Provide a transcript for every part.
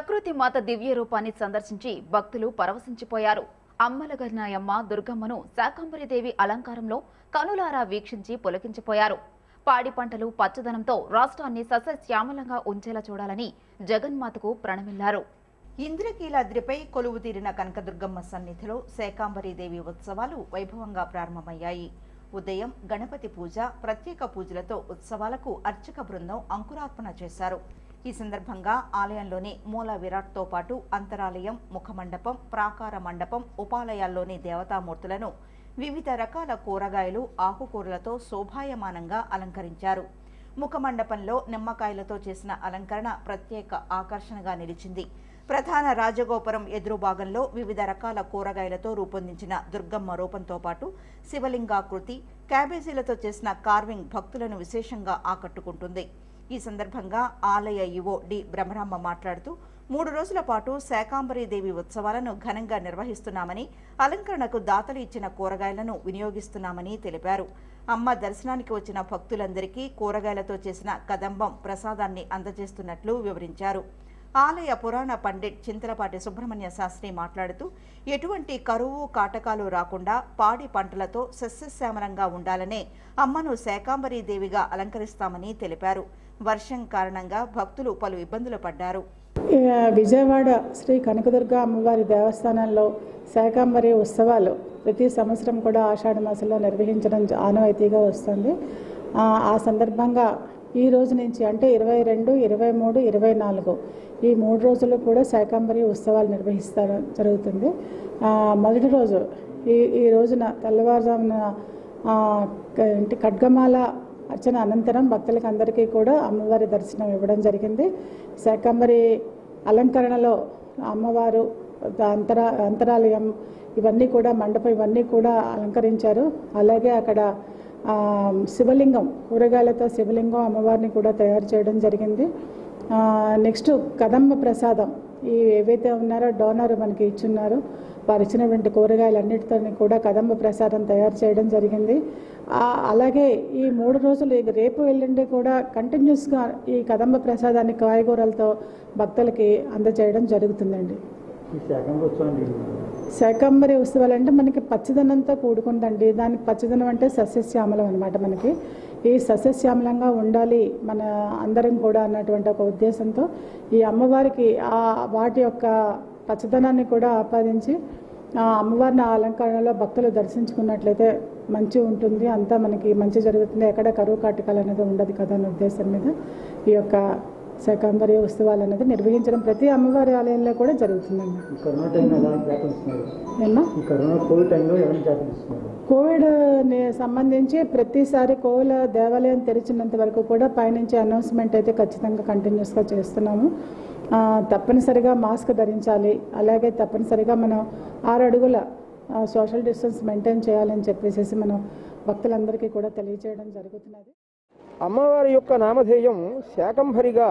ప్రకృతి మాత దివ్య రూపాన్ని సందర్శించి భక్తులు పరవశించిపోయారు అమ్మలగన్నాయమ్మ దుర్గమ్మను శాకంబరిదేవి అలంకారంలో కనులారా వీక్షించి పులకించిపోయారు పాడి పంటలు పచ్చదనంతో రాష్ట్రాన్ని సస్యశ్యామలంగా ఉంచేలా చూడాలని జగన్మాతకు ప్రణమిల్లారు ఇంద్రకీలాద్రిపై కొలువు తీరిన కనకదుర్గమ్మ సన్నిధిలో శాకాంబరీదేవి ఉత్సవాలు వైభవంగా ప్రారంభమయ్యాయి ఉదయం గణపతి పూజ ప్రత్యేక పూజలతో ఉత్సవాలకు అర్చక బృందం అంకురార్పణ చేశారు ఈ సందర్భంగా ఆలయంలోని మూల విరాట్తో పాటు అంతరాలయం ముఖమండపం ప్రాకార మండపం ఉపాలయాల్లోని దేవతామూర్తులను వివిధ రకాల కూరగాయలు ఆకుకూరలతో శోభాయమానంగా అలంకరించారు ముఖమండపంలో నిమ్మకాయలతో చేసిన అలంకరణ ప్రత్యేక ఆకర్షణగా నిలిచింది ప్రధాన రాజగోపురం ఎదురు భాగంలో వివిధ రకాల కూరగాయలతో రూపొందించిన దుర్గమ్మ రూపంతో పాటు శివలింగాకృతి క్యాబేజీలతో చేసిన కార్వింగ్ భక్తులను విశేషంగా ఆకట్టుకుంటుంది ఈ సందర్భంగా ఆలయ ఈవో డి బ్రహ్మరాంబ మాట్లాడుతూ మూడు రోజుల పాటు శాకాంబరీదేవి ఉత్సవాలను ఘనంగా నిర్వహిస్తున్నామని అలంకరణకు దాతలు ఇచ్చిన కూరగాయలను వినియోగిస్తున్నామని తెలిపారు అమ్మ దర్శనానికి వచ్చిన భక్తులందరికీ కూరగాయలతో చేసిన కదంబం ప్రసాదాన్ని అందజేస్తున్నట్లు వివరించారు ఆలయ పురాణ పండిట్ చింతలపాటి సుబ్రహ్మణ్య శాస్త్రి మాట్లాడుతూ ఎటువంటి కరువు కాటకాలు రాకుండా పాడి పంటలతో సస్యశ్యామలంగా ఉండాలనే అమ్మను శాకాంబరీ దేవిగా అలంకరిస్తామని తెలిపారు వర్షం కారణంగా భక్తులు పలు ఇబ్బందులు పడ్డారు ఇక విజయవాడ శ్రీ కనకదుర్గ అమ్మవారి దేవస్థానంలో శాకాంబరి ఉత్సవాలు ప్రతి సంవత్సరం కూడా ఆషాఢ మాసంలో నిర్వహించడం ఆనవాయితీగా వస్తుంది ఆ, ఆ సందర్భంగా ఈ రోజు నుంచి అంటే ఇరవై రెండు ఇరవై మూడు ఇరవై నాలుగు ఈ మూడు రోజులు కూడా శాకాంబరి ఉత్సవాలు నిర్వహిస్తారు జరుగుతుంది ఆ, మొదటి రోజు ఈ ఈ రోజున తెల్లవారుజామున ఆ, క- ఏంటి ఖడ్గమాల అర్చన అనంతరం భక్తులకు అందరికీ కూడా అమ్మవారి దర్శనం ఇవ్వడం జరిగింది శాకంబరి అలంకరణలో అమ్మవారు అంతరా అంతరాలయం ఇవన్నీ కూడా మండపం ఇవన్నీ కూడా అలంకరించారు అలాగే అక్కడ ఆ, శివలింగం కూరగాయలతో శివలింగం అమ్మవారిని కూడా తయారు చేయడం జరిగింది ఆ, నెక్స్ట్ కదంబ ప్రసాదం ఈ ఏవైతే ఉన్నారో డోనర్ మనకి ఇచ్చున్నారో వారు ఇచ్చినటువంటి కూరగాయలన్నిటితో కూడా కదంబ ప్రసాదం తయారు చేయడం జరిగింది ఆ, అలాగే ఈ మూడు రోజులు ఇక రేపు ఎల్లుండి కూడా కంటిన్యూస్గా ఈ కదంబ ప్రసాదాన్ని కాయగూరలతో భక్తులకి అందజేయడం జరుగుతుందండి ఈ శాఖంలో వచ్చానండి శాకంబరి ఉత్సవాలు అంటే మనకి పచ్చదనంతో కూడుకుందండి దానికి పచ్చదనం అంటే సస్యశ్యామలం అనమాట మనకి ఈ సస్యశ్యామలంగా ఉండాలి మన అందరం కూడా అన్నటువంటి ఒక ఉద్దేశంతో ఈ అమ్మవారికి ఆ వాటి యొక్క పచ్చదనాన్ని కూడా ఆపాదించి ఆ అమ్మవారిని ఆ అలంకరణలో భక్తులు దర్శించుకున్నట్లయితే మంచి ఉంటుంది అంతా మనకి మంచి జరుగుతుంది ఎక్కడ కరువు కాటకాలు అనేది ఉండదు కదా అనే ఉద్దేశం మీద ఈ యొక్క శాకంబరి ఉత్సవాలు అనేది నిర్వహించడం ప్రతి అమ్మవారి ఆలయంలో కూడా జరుగుతుందండి ఈ కరోనా టైంలో ఎలా జాతరిస్తున్నారు ఏమ్మా ఈ కరోనా కోవిడ్ టైంలో ఎవరిని జాతరిస్తున్నారు కోవిడ్ ని సంబంధించి ప్రతిసారి కోవిల దేవాలయం తెరిచినంత వరకు కూడా పైనుంచి అనౌన్స్మెంట్ అయితే ఖచ్చితంగా కంటిన్యూస్గా చేస్తున్నాము ఆ, తప్పనిసరిగా మాస్క్ ధరించాలి అలాగే తప్పనిసరిగా మనం ఆరు అడుగుల సోషల్ డిస్టెన్స్ మెయింటైన్ చేయాలని చెప్పేసి మనం భక్తులందరికీ కూడా తెలియజేయడం జరుగుతున్నది అమ్మవారి యొక్క నామధేయం శాకంభరిగా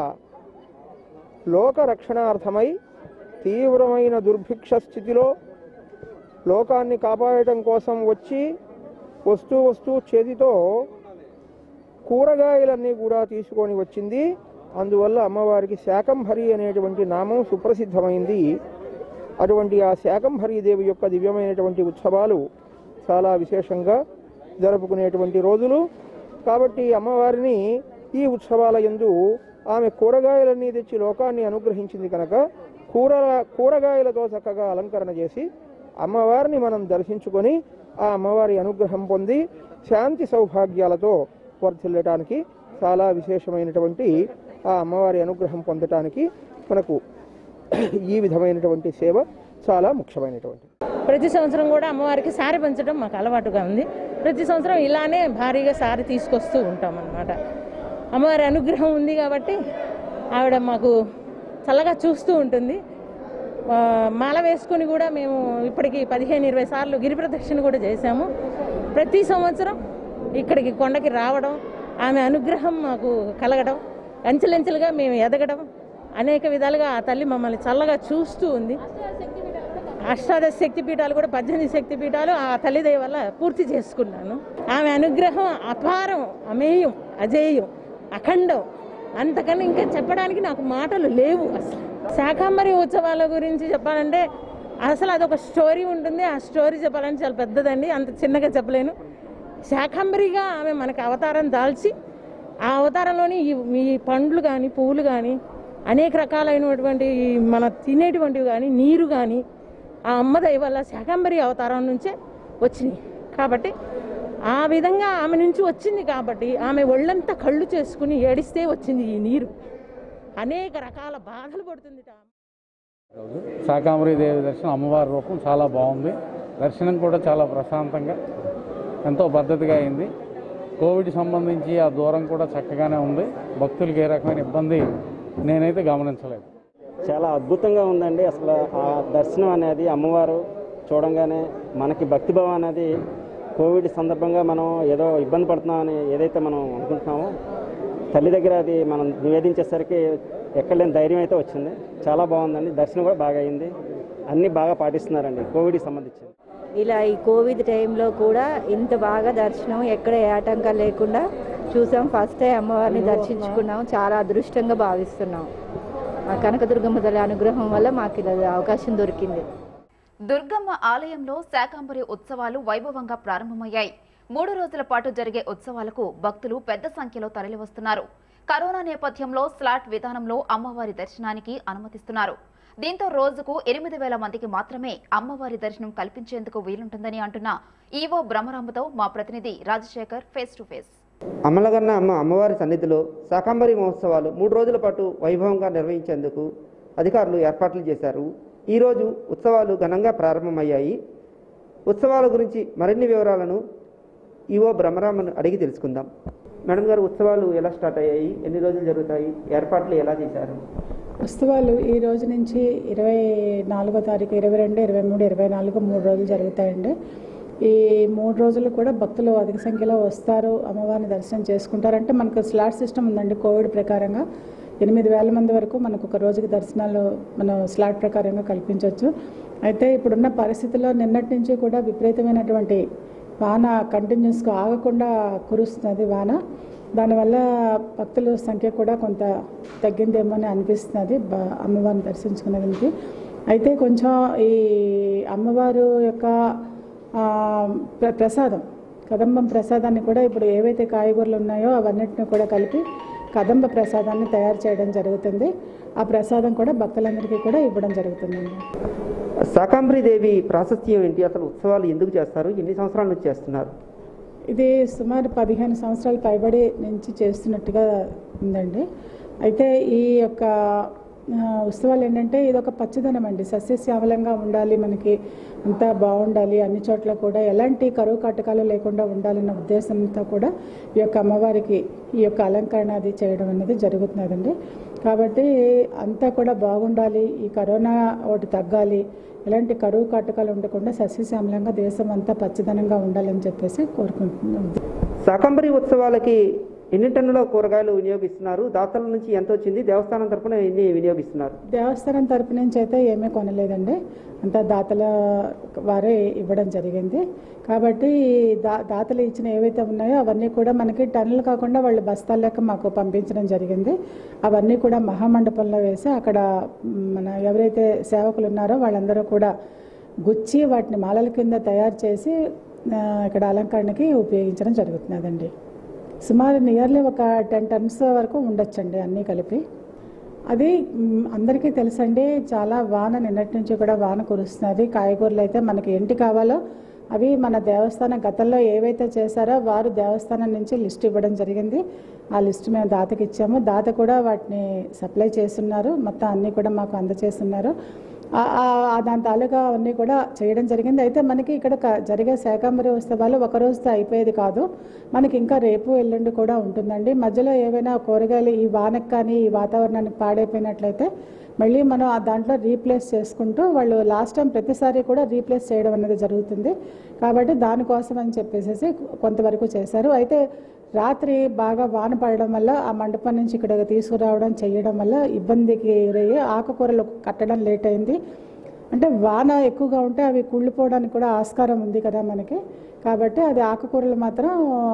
లోక రక్షణార్థమై తీవ్రమైన దుర్భిక్ష స్థితిలో లోకాన్ని కాపాడటం కోసం వచ్చి వస్తూ వస్తూ చేతితో కూరగాయలన్నీ కూడా తీసుకొని వచ్చింది అందువల్ల అమ్మవారికి శాకంభరి అనేటువంటి నామం సుప్రసిద్ధమైంది అటువంటి ఆ శాకంభరీ దేవి యొక్క దివ్యమైనటువంటి ఉత్సవాలు చాలా విశేషంగా జరుపుకునేటువంటి రోజులు కాబట్టి అమ్మవారిని ఈ ఉత్సవాల యందు ఆమె కూరగాయలన్నీ తెచ్చి లోకాన్ని అనుగ్రహించింది కనుక కూర కూరగాయలతో చక్కగా అలంకరణ చేసి అమ్మవారిని మనం దర్శించుకొని ఆ అమ్మవారి అనుగ్రహం పొంది శాంతి సౌభాగ్యాలతో వర్ధిల్లటానికి చాలా విశేషమైనటువంటి ఆ అమ్మవారి అనుగ్రహం పొందటానికి మనకు ఈ విధమైనటువంటి సేవ చాలా ముఖ్యమైనటువంటి ప్రతి సంవత్సరం కూడా అమ్మవారికి సారి పంచడం మాకు అలవాటుగా ఉంది ప్రతి సంవత్సరం ఇలానే భారీగా సారి తీసుకొస్తూ ఉంటాం అన్నమాట అమ్మవారి అనుగ్రహం ఉంది కాబట్టి ఆవిడ మాకు చల్లగా చూస్తూ ఉంటుంది ఆ, మాల వేసుకొని కూడా మేము ఇప్పటికి పదిహేను ఇరవై సార్లు గిరి ప్రదక్షిణ కూడా చేశాము ప్రతి సంవత్సరం ఇక్కడికి కొండకి రావడం ఆమె అనుగ్రహం మాకు కలగడం అంచెలంచెలుగా మేము ఎదగడం అనేక విధాలుగా ఆ తల్లి మమ్మల్ని చల్లగా చూస్తూ ఉంది అష్టాదశ శక్తి పీఠాలు కూడా పద్దెనిమిది శక్తి పీఠాలు ఆ తల్లి దయ వల్ల పూర్తి చేసుకున్నాను ఆమె అనుగ్రహం అపారం అమేయం అజేయం అఖండం అంతకన్నా ఇంకా చెప్పడానికి నాకు మాటలు లేవు అసలు శాకాంబరి ఉత్సవాల గురించి చెప్పాలంటే అసలు అదొక స్టోరీ ఉంటుంది ఆ స్టోరీ చెప్పాలంటే చాలా పెద్దదండి అంత చిన్నగా చెప్పలేను శాకాంబరిగా ఆమె మనకు అవతారం దాల్చి ఆ అవతారంలోని ఈ ఈ పండ్లు కానీ పువ్వులు కానీ అనేక రకాలైనటువంటి ఈ మన తినేటువంటివి కానీ నీరు కానీ ఆ అమ్మ దయ వల్ల శాకాంబరి అవతారం నుంచే వచ్చినాయి కాబట్టి ఆ విధంగా ఆమె నుంచి వచ్చింది కాబట్టి ఆమె ఒళ్ళంతా కళ్ళు చేసుకుని ఏడిస్తే వచ్చింది ఈ నీరు అనేక రకాల బాధలు పడుతుంది ఆమె. రోజు శాకాంబరి దేవి దర్శనం అమ్మవారి రూపం చాలా బాగుంది దర్శనం కూడా చాలా ప్రశాంతంగా ఎంతో పద్ధతిగా అయింది కోవిడ్ సంబంధించి ఆ దూరం కూడా చక్కగానే ఉంది భక్తులకి ఏ రకమైన ఇబ్బంది నేనైతే గమనించలేదు చాలా అద్భుతంగా ఉందండి అసలు ఆ దర్శనం అనేది అమ్మవారు చూడంగానే మనకి భక్తిభావం అనేది కోవిడ్ సందర్భంగా మనం ఏదో ఇబ్బంది పడుతున్నామని ఏదైతే మనం అనుకుంటున్నామో తల్లి దగ్గర అది మనం నివేదించేసరికి ఎక్కడలేని ధైర్యం అయితే వచ్చింది చాలా బాగుందండి దర్శనం కూడా బాగా అయింది అన్నీ బాగా పాటిస్తున్నారండి కోవిడ్కి సంబంధించి ఇలా ఈ కోవిడ్ టైంలో కూడా ఇంత బాగా దర్శనం ఎక్కడ ఏ ఆటంకం లేకుండా చూసాం ఫస్ట్ టైం అమ్మవారిని దర్శించుకున్నాం చాలా అదృష్టంగా భావిస్తున్నాం ఆ కనకదుర్గమ్మ తల్లి అనుగ్రహం వల్ల మాకు ఇలా అవకాశం దొరికింది దుర్గమ్మ ఆలయంలో శాకాంబరి ఉత్సవాలు వైభవంగా ప్రారంభమయ్యాయి మూడు రోజుల పాటు జరిగే ఉత్సవాలకు భక్తులు పెద్ద సంఖ్యలో తరలివస్తున్నారు కరోనా నేపథ్యంలో స్లాట్ విధానంలో అమ్మవారి దర్శనానికి అనుమతిస్తున్నారు దీంతో రోజుకు ఎనిమిది వేల మందికి మాత్రమే అమ్మవారి దర్శనం కల్పించేందుకు వీలుంటుందని అంటున్న ఈవో బ్రహ్మరాంబతో మా ప్రతినిధి రాజశేఖర్ ఫేస్ టు ఫేస్ అమ్మలగన్న అమ్మ అమ్మవారి సన్నిధిలో శాకాంబరి మహోత్సవాలు మూడు రోజుల పాటు వైభవంగా నిర్వహించేందుకు అధికారులు ఏర్పాట్లు చేశారు ఈరోజు ఉత్సవాలు ఘనంగా ప్రారంభమయ్యాయి ఉత్సవాల గురించి మరిన్ని వివరాలను ఈవో బ్రహ్మరామన్ అడిగి తెలుసుకుందాం మేడం గారు ఉత్సవాలు ఎలా స్టార్ట్ అయ్యాయి ఎన్ని రోజులు జరుగుతాయి ఏర్పాట్లు ఎలా చేశారు ఉత్సవాలు ఈ రోజు నుంచి ఇరవై నాలుగో తారీఖు ఇరవై రెండు ఇరవై మూడు ఇరవై నాలుగు మూడు రోజులు జరుగుతాయండి ఈ మూడు రోజులు కూడా భక్తులు అధిక సంఖ్యలో వస్తారు అమ్మవారిని దర్శనం చేసుకుంటారంటే మనకు స్లాట్ సిస్టమ్ ఉందండి కోవిడ్ ప్రకారంగా ఎనిమిది వేల మంది వరకు మనకు ఒక రోజుకి దర్శనాలు మనం స్లాట్ ప్రకారంగా కల్పించవచ్చు అయితే ఇప్పుడున్న పరిస్థితుల్లో నిన్నటి నుంచి కూడా విపరీతమైనటువంటి వాన కంటిన్యూస్గా ఆగకుండా కురుస్తున్నది వాన దానివల్ల భక్తుల సంఖ్య కూడా కొంత తగ్గిందేమో అని అనిపిస్తున్నది బ- అమ్మవారిని దర్శించుకునేదానికి అయితే కొంచెం ఈ అమ్మవారు యొక్క ఆ, ప్ర- ప్రసాదం కదంబం ప్రసాదాన్ని కూడా ఇప్పుడు ఏవైతే కాయగూరలు ఉన్నాయో అవన్నిటిని కూడా కలిపి కదంబ ప్రసాదాన్ని తయారు చేయడం జరుగుతుంది ఆ ప్రసాదం కూడా భక్తులందరికీ కూడా ఇవ్వడం జరుగుతుందండి శాకాంబరి దేవి ప్రాశస్త్యం ఏంటి అసలు ఉత్సవాలు ఎందుకు చేస్తారు ఎన్ని సంవత్సరాల నుంచి చేస్తున్నారు ఇది సుమారు పదిహేను సంవత్సరాల పైబడి నుంచి చేస్తున్నట్టుగా ఉందండి అయితే ఈ యొక్క ఆ, ఉత్సవాలు ఏంటంటే ఇది ఒక పచ్చదనం అండి సస్యశ్యామలంగా ఉండాలి మనకి అంతా బాగుండాలి అన్ని చోట్ల కూడా ఎలాంటి కరువు కట్టకాలు లేకుండా ఉండాలన్న ఉద్దేశంతో కూడా ఈ యొక్క అమ్మవారికి ఈ యొక్క అలంకరణ అది చేయడం అనేది జరుగుతున్నదండి కాబట్టి అంతా కూడా బాగుండాలి ఈ కరోనా ఒకటి తగ్గాలి ఎలాంటి కరువు కాటకాలు ఉండకుండా సస్యశ్యామలంగా దేశం అంతా పచ్చదనంగా ఉండాలని చెప్పేసి కోరుకుంటున్నాం శాకంబరి ఉత్సవాలకి ఎన్ని టన్నుల కూరగాయలు వినియోగిస్తున్నారు దాతల నుంచి ఎంత వచ్చింది దేవస్థానం తరపున ఎన్ని వినియోగిస్తున్నారు దేవస్థానం తరపు నుంచి అయితే ఏమీ కొనలేదండి అంతా దాతల వారే ఇవ్వడం జరిగింది కాబట్టి దా దాతలు ఇచ్చిన ఏవైతే ఉన్నాయో అవన్నీ కూడా మనకి టన్నులు కాకుండా వాళ్ళు బస్తాల లెక్క మాకు పంపించడం జరిగింది అవన్నీ కూడా మహామండపంలో వేసి అక్కడ మ్, మన ఎవరైతే సేవకులు ఉన్నారో వాళ్ళందరూ కూడా గుచ్చి వాటిని మాలల కింద తయారు చేసి ఆ, ఇక్కడ అలంకరణకి ఉపయోగించడం జరుగుతున్నదండి సుమారు నియర్లీ ఒక టెన్ టన్స్ వరకు ఉండొచ్చండి అన్నీ కలిపి అది మ్, అందరికీ తెలుసండి చాలా వాన నిన్నటి నుంచి కూడా వాన కురుస్తున్నది కాయగూరలు అయితే మనకి ఏంటి కావాలో అవి మన దేవస్థానం గతంలో ఏవైతే చేశారో వారు దేవస్థానం నుంచి లిస్ట్ ఇవ్వడం జరిగింది ఆ లిస్ట్ మేము దాతకి ఇచ్చాము దాత కూడా వాటిని సప్లై చేస్తున్నారు మొత్తం అన్నీ కూడా మాకు అందజేస్తున్నారు ఆ- ఆ- ఆ దాని తాలూకా అవన్నీ కూడా చేయడం జరిగింది అయితే మనకి ఇక్కడ క- జరిగే శాకాంబరి ఉత్సవాలు ఒక రోజుతో అయిపోయేది కాదు మనకి ఇంకా రేపు ఎల్లుండి కూడా ఉంటుందండి మధ్యలో ఏవైనా కూరగాయలు ఈ వానకు కానీ ఈ వాతావరణానికి పాడైపోయినట్లయితే మళ్ళీ మనం ఆ దాంట్లో రీప్లేస్ చేసుకుంటూ వాళ్ళు లాస్ట్ టైం ప్రతిసారి కూడా రీప్లేస్ చేయడం అనేది జరుగుతుంది కాబట్టి దానికోసం అని చెప్పేసి కొంతవరకు చేశారు అయితే రాత్రి బాగా వాన పడడం వల్ల ఆ మండపం నుంచి ఇక్కడ తీసుకురావడం చేయడం వల్ల ఇబ్బందికి గురయ్యి ఆకుకూరలు కట్టడం లేట్ అయింది అంటే వాన ఎక్కువగా ఉంటే అవి కుళ్ళిపోవడానికి కూడా ఆస్కారం ఉంది కదా మనకి కాబట్టి అది ఆకుకూరలు మాత్రం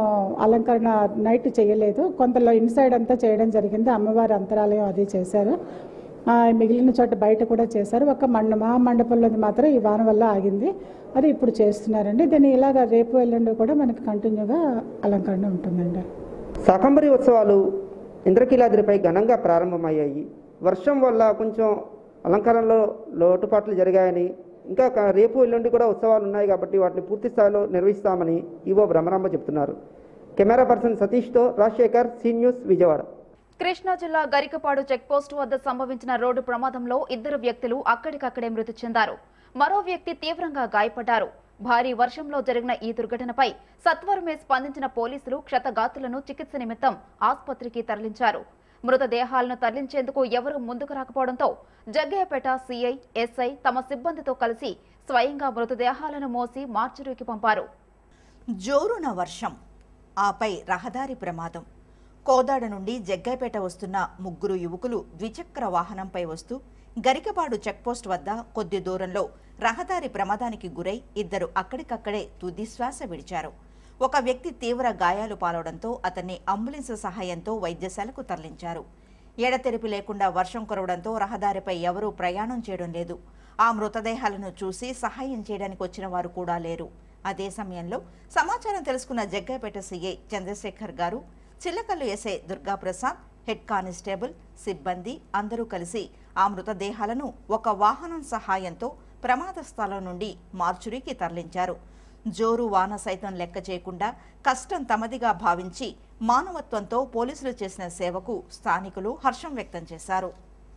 అలంకరణ నైట్ చేయలేదు కొంతలో ఇన్సైడ్ అంతా చేయడం జరిగింది అమ్మవారి అంతరాలయం అది చేశారు ఆ, మిగిలిన చోట బయట కూడా చేశారు ఒక మండ మహామండపంలోది మాత్రం ఈ వాన వల్ల ఆగింది అది ఇప్పుడు చేస్తున్నారండి దీన్ని ఇలాగ రేపు ఎల్లుండి కూడా మనకి కంటిన్యూగా అలంకరణ ఉంటుందండి శాకంబరి ఉత్సవాలు ఇంద్రకీలాద్రిపై ఘనంగా ప్రారంభమయ్యాయి వర్షం వల్ల కొంచెం అలంకరణలో లోటుపాట్లు జరిగాయని ఇంకా క- రేపు ఎల్లుండి కూడా ఉత్సవాలు ఉన్నాయి కాబట్టి వాటిని పూర్తి స్థాయిలో నిర్వహిస్తామని ఈవో భ్రమరాంబ చెప్తున్నారు కెమెరా పర్సన్ సతీష్తో రాజశేఖర్ సీ న్యూస్ విజయవాడ కృష్ణా జిల్లా గరికపాడు చెక్పోస్ట్ వద్ద సంభవించిన రోడ్డు ప్రమాదంలో ఇద్దరు వ్యక్తులు అక్కడికక్కడే మృతి చెందారు మరో వ్యక్తి తీవ్రంగా గాయపడ్డారు భారీ వర్షంలో జరిగిన ఈ దుర్ఘటనపై సత్వరమే స్పందించిన పోలీసులు క్షతగాతులను చికిత్స నిమిత్తం ఆసుపత్రికి తరలించారు మృతదేహాలను తరలించేందుకు ఎవరూ ముందుకు రాకపోవడంతో జగ్గయ్యపేట సీఐ ఎస్ఐ తమ సిబ్బందితో కలిసి స్వయంగా మృతదేహాలను మోసి మార్చురీకి పంపారు జోరున వర్షం ఆపై రహదారి ప్రమాదం కోదాడ నుండి జగ్గైపేట వస్తున్న ముగ్గురు యువకులు ద్విచక్ర వాహనంపై వస్తూ గరికపాడు చెక్పోస్ట్ వద్ద కొద్ది దూరంలో రహదారి ప్రమాదానికి గురై ఇద్దరు అక్కడికక్కడే తుదిశ్వాస విడిచారు ఒక వ్యక్తి తీవ్ర గాయాలు పాలవడంతో అతన్ని అంబులెన్స్ సహాయంతో వైద్యశాలకు తరలించారు ఎడతెరిపి లేకుండా వర్షం కురవడంతో రహదారిపై ఎవరూ ప్రయాణం చేయడం లేదు ఆ మృతదేహాలను చూసి సహాయం చేయడానికి వచ్చిన వారు కూడా లేరు అదే సమయంలో సమాచారం తెలుసుకున్న జగ్గైపేట సీఐ చంద్రశేఖర్ గారు Chillakallu SI Durgaprasad head constable సిబ్బంది అందరూ కలిసి ఆ మృతదేహాలను ఒక వాహనం సహాయంతో ప్రమాద స్థలం నుండి మార్చురికి తరలించారు జోరు వాన సైతం లెక్క చేయకుండా కష్టం తమదిగా భావించి మానవత్వంతో పోలీసులు చేసిన సేవకు స్థానికులు హర్షం వ్యక్తం చేశారు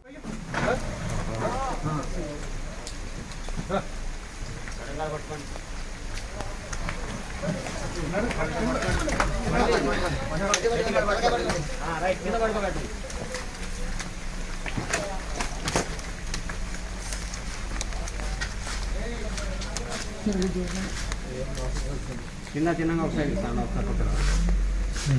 చిన్న చిన్నగా ఒకసారి ఇస్తాను ఒకసారి ఒకసారి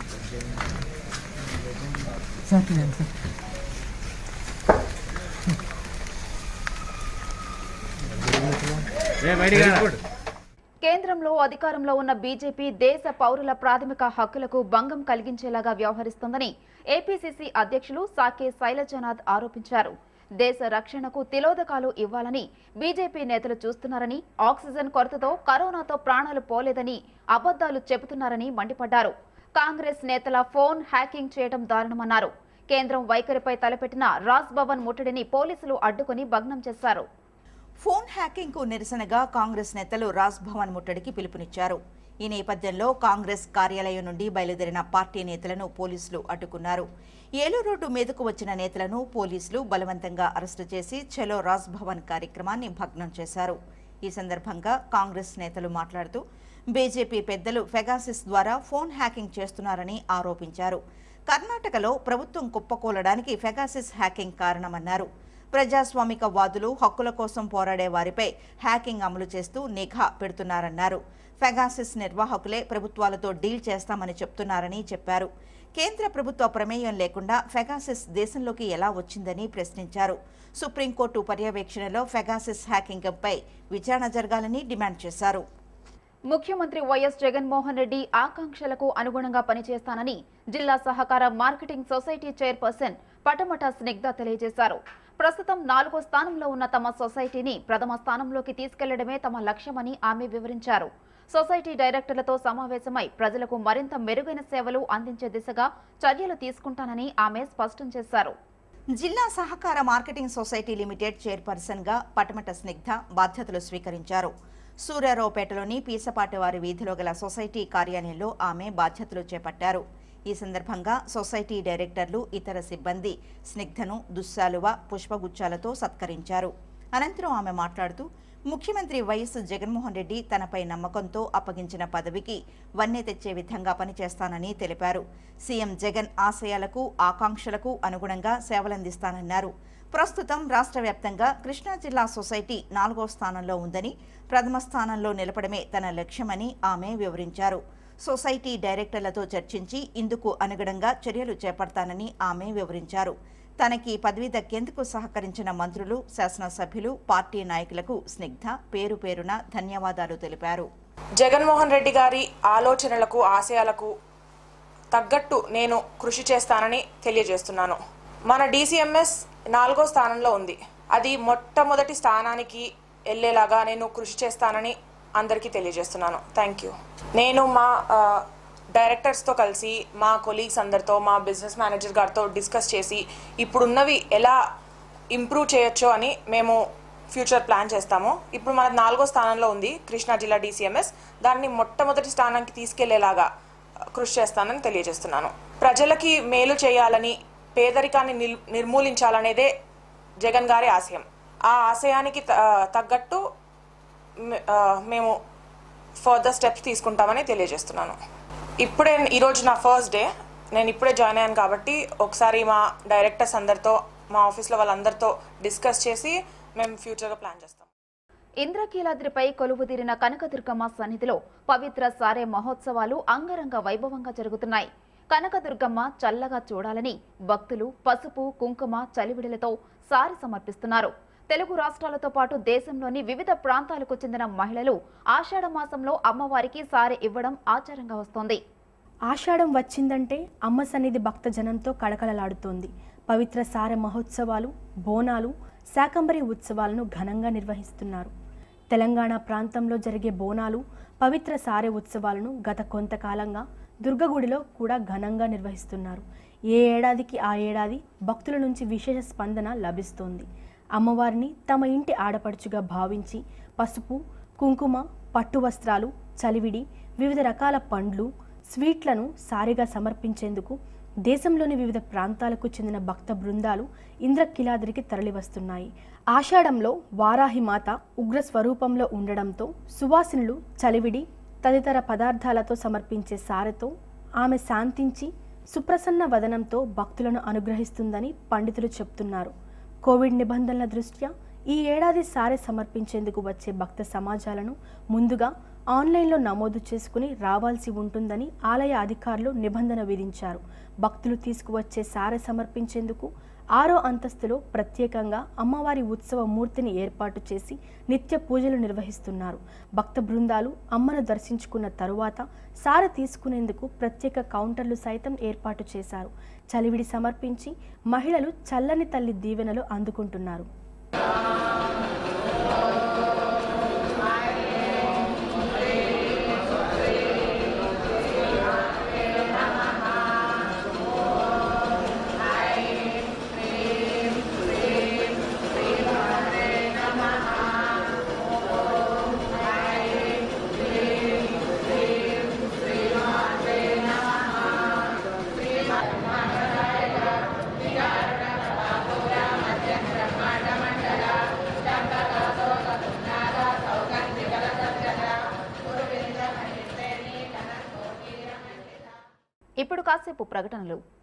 ఏ బయటికి రా. కేంద్రంలో అధికారంలో ఉన్న బీజేపీ దేశ పౌరుల ప్రాథమిక హక్కులకు భంగం కలిగించేలాగా వ్యవహరిస్తోందని ఏపీసీసీ అధ్యక్షులు సాకే శైలజనాథ్ ఆరోపించారు దేశ రక్షణకు తిలోదకాలు ఇవ్వాలని బీజేపీ నేతలు చూస్తున్నారని ఆక్సిజన్ కొరతతో కరోనాతో ప్రాణాలు పోలేదని అబద్దాలు చెబుతున్నారని మండిపడ్డారు కాంగ్రెస్ నేతల ఫోన్ హ్యాకింగ్ చేయడం దారుణమన్నారు కేంద్రం వైఖరిపై తలపెట్టిన రాజ్ భవన్ ముట్టడిని పోలీసులు అడ్డుకుని భగ్నం చేశారు ఫోన్ హ్యాకింగ్ కు నిరసనగా కాంగ్రెస్ నేతలు రాజ్ భవన్ ముట్టడికి పిలుపునిచ్చారు ఈ నేపథ్యంలో కాంగ్రెస్ కార్యాలయం నుండి బయలుదేరిన పార్టీ నేతలను పోలీసులు అడ్డుకున్నారు ఏలూరు రోడ్డు మీదకు వచ్చిన నేతలను పోలీసులు బలవంతంగా అరెస్టు చేసి చలో రాజ్ భవన్ కార్యక్రమాన్ని భగ్నం చేశారు ఈ సందర్భంగా కాంగ్రెస్ నేతలు మాట్లాడుతూ బీజేపీ పెద్దలు ఫెగాసిస్ ద్వారా ఫోన్ హ్యాకింగ్ చేస్తున్నారని ఆరోపించారు కర్ణాటకలో ప్రభుత్వం కుప్పకూలడానికి ఫెగాసిస్ హ్యాకింగ్ కారణమన్నారు ప్రజాస్వామిక వాదులు హక్కుల కోసం పోరాడే వారిపై హ్యాకింగ్ అమలు చేస్తూ నిఘా పెడుతున్నారన్నారు ఫెగాసిస్ నిర్వాహకులే ప్రభుత్వాలతో డీల్ చేస్తామని చెప్తున్నారని చెప్పారు కేంద్ర ప్రభుత్వ ప్రమేయం లేకుండా ఫెగాసిస్ దేశంలోకి ఎలా వచ్చిందని ప్రశ్నించారు సుప్రీంకోర్టు పర్యవేక్షణలో ఫెగాసిస్ హ్యాకింగ్పై విచారణ జరగాలని డిమాండ్ చేశారు ముఖ్యమంత్రి వైఎస్ జగన్మోహన్ రెడ్డి ఆకాంక్షలకు అనుగుణంగా పనిచేస్తానని జిల్లా సహకార marketing society chairperson Patamata Snigdha తెలియజేశారు ప్రస్తుతం నాలుగో స్థానంలో ఉన్న తమ సొసైటీని ప్రథమ స్థానంలోకి తీసుకెళ్లడమే తమ లక్ష్యమని ఆమె వివరించారు సొసైటీ డైరెక్టర్లతో సమావేశమై ప్రజలకు మరింత మెరుగైన సేవలు అందించే దిశగా చర్యలు తీసుకుంటానని ఆమె స్పష్టం చేశారు జిల్లా సహకార మార్కెటింగ్ సొసైటీ లిమిటెడ్ చైర్పర్సన్ గా పటమట స్నిగ్ధ బాధ్యతలు స్వీకరించారు సూర్యారావుపేటలోని పీసపాటి వారి వీధిలో గల సొసైటీ కార్యాలయంలో ఆమె బాధ్యతలు చేపట్టారు ఈ సందర్భంగా సొసైటీ డైరెక్టర్లు ఇతర సిబ్బంది స్నిగ్ధను దుస్సాలువ పుష్పగుచ్చాలతో సత్కరించారు అనంతరం ఆమె మాట్లాడుతూ ముఖ్యమంత్రి వైఎస్ జగన్మోహన్ రెడ్డి తనపై నమ్మకంతో అప్పగించిన పదవికి వన్నె తెచ్చే విధంగా పనిచేస్తానని తెలిపారు సీఎం జగన్ ఆశయాలకు ఆకాంక్షలకు అనుగుణంగా సేవలందిస్తానన్నారు ప్రస్తుతం రాష్ట్ర వ్యాప్తంగా కృష్ణా జిల్లా సొసైటీ నాలుగో స్థానంలో ఉందని ప్రథమ స్థానంలో నిలపడమే తన లక్ష్యమని ఆమె వివరించారు సొసైటీ డైరెక్టర్లతో చర్చించి ఇందుకు అనుగుణంగా చర్యలు చేపడతానని ఆమె వివరించారు తనకి పదవి దక్కేందుకు సహకరించిన మంత్రులు శాసనసభ్యులు పార్టీ నాయకులకు స్నిగ్ధ పేరు పేరున ధన్యవాదాలు తెలిపారు జగన్మోహన్ రెడ్డి గారి ఆలోచనలకు ఆశయాలకు తగ్గట్టు నేను కృషి చేస్తానని తెలియజేస్తున్నాను మన డీసీఎంఎస్ నాలుగో స్థానంలో ఉంది అది మొట్టమొదటి స్థానానికి వెళ్ళేలాగా నేను కృషి చేస్తానని అందరికీ తెలియజేస్తున్నాను థ్యాంక్ యూ నేను మా ఆ, డైరెక్టర్స్తో కలిసి మా కొలీగ్స్ అందరితో మా బిజినెస్ మేనేజర్ గారితో డిస్కస్ చేసి ఇప్పుడున్నవి ఎలా ఇంప్రూవ్ చేయొచ్చో అని మేము ఫ్యూచర్ ప్లాన్ చేస్తాము ఇప్పుడు మన నాలుగో స్థానంలో ఉంది కృష్ణా జిల్లా డిసిఎంఎస్ దాన్ని మొట్టమొదటి స్థానానికి తీసుకెళ్లేలాగా కృషి చేస్తానని తెలియజేస్తున్నాను ప్రజలకి మేలు చేయాలని పేదరికాన్ని నిల్ నిర్మూలించాలనేదే జగన్ గారి ఆశయం ఆ ఆశయానికి త- తగ్గట్టు మే- ఆ, మేము ఫర్దర్ స్టెప్స్ తీసుకుంటామని తెలియజేస్తున్నాను ఇప్పుడే ఈరోజు నా ఫస్ట్ డే నేను ఇప్పుడే జాయిన్ అయ్యాను కాబట్టి ఒకసారి మా డైరెక్టర్స్ అందరితో మా ఆఫీస్లో వాళ్ళందరితో డిస్కస్ చేసి మేము ఫ్యూచర్గా ప్లాన్ చేస్తాం ఇంద్రకీలాద్రిపై కొలువుదీరిన కనకదుర్గమ్మ సన్నిధిలో పవిత్ర సారే మహోత్సవాలు అంగరంగ వైభవంగా జరుగుతున్నాయి కనకదుర్గమ్మ చల్లగా చూడాలని భక్తులు పసుపు కుంకుమ చలివిడులతో సారి సమర్పిస్తున్నారు తెలుగు రాష్ట్రాలతో పాటు దేశంలోని వివిధ ప్రాంతాలకు చెందిన మహిళలు ఆషాఢ మాసంలో అమ్మవారికి సారె ఇవ్వడం ఆచారంగా వస్తోంది ఆషాఢం వచ్చిందంటే అమ్మ సన్నిధి భక్తజనంతో కళకళలాడుతోంది పవిత్ర సార మహోత్సవాలు బోనాలు శాకంబరి ఉత్సవాలను ఘనంగా నిర్వహిస్తున్నారు తెలంగాణ ప్రాంతంలో జరిగే బోనాలు పవిత్ర సారె ఉత్సవాలను గత కొంతకాలంగా దుర్గగుడిలో కూడా ఘనంగా నిర్వహిస్తున్నారు ఏ ఏడాదికి ఆ ఏడాది భక్తుల నుంచి విశేష స్పందన లభిస్తోంది అమ్మవారిని తమ ఇంటి ఆడపడుచుగా భావించి పసుపు కుంకుమ పట్టు వస్త్రాలు చలివిడి వివిధ రకాల పండ్లు స్వీట్లను సారిగా సమర్పించేందుకు దేశంలోని వివిధ ప్రాంతాలకు చెందిన భక్త బృందాలు ఇంద్రకిలాద్రికి తరలివస్తున్నాయి ఆషాఢంలో వారాహి మాత ఉగ్ర స్వరూపంలో ఉండడంతో సువాసినులు చలివిడి తదితర పదార్థాలతో సమర్పించే సారెతో ఆమె శాంతించి సుప్రసన్న వదనంతో భక్తులను అనుగ్రహిస్తుందని పండితులు చెప్తున్నారు కోవిడ్ నిబంధనల దృష్ట్యా ఈ ఏడాది సారె సమర్పించేందుకు వచ్చే భక్త సమాజాలను ముందుగా ఆన్లైన్లో నమోదు చేసుకుని రావాల్సి ఉంటుందని ఆలయ అధికారులు నిబంధన విధించారు భక్తులు తీసుకువచ్చే సారె సమర్పించేందుకు ఆరో అంతస్తులో ప్రత్యేకంగా అమ్మవారి ఉత్సవ మూర్తిని ఏర్పాటు చేసి నిత్య పూజలు నిర్వహిస్తున్నారు భక్త బృందాలు అమ్మను దర్శించుకున్న తరువాత సార తీసుకునేందుకు ప్రత్యేక కౌంటర్లు సైతం ఏర్పాటు చేశారు చలివిడి సమర్పించి మహిళలు చల్లని తల్లి దీవెనలు అందుకుంటున్నారు ఇప్పుడు కాసేపు ప్రకటనలు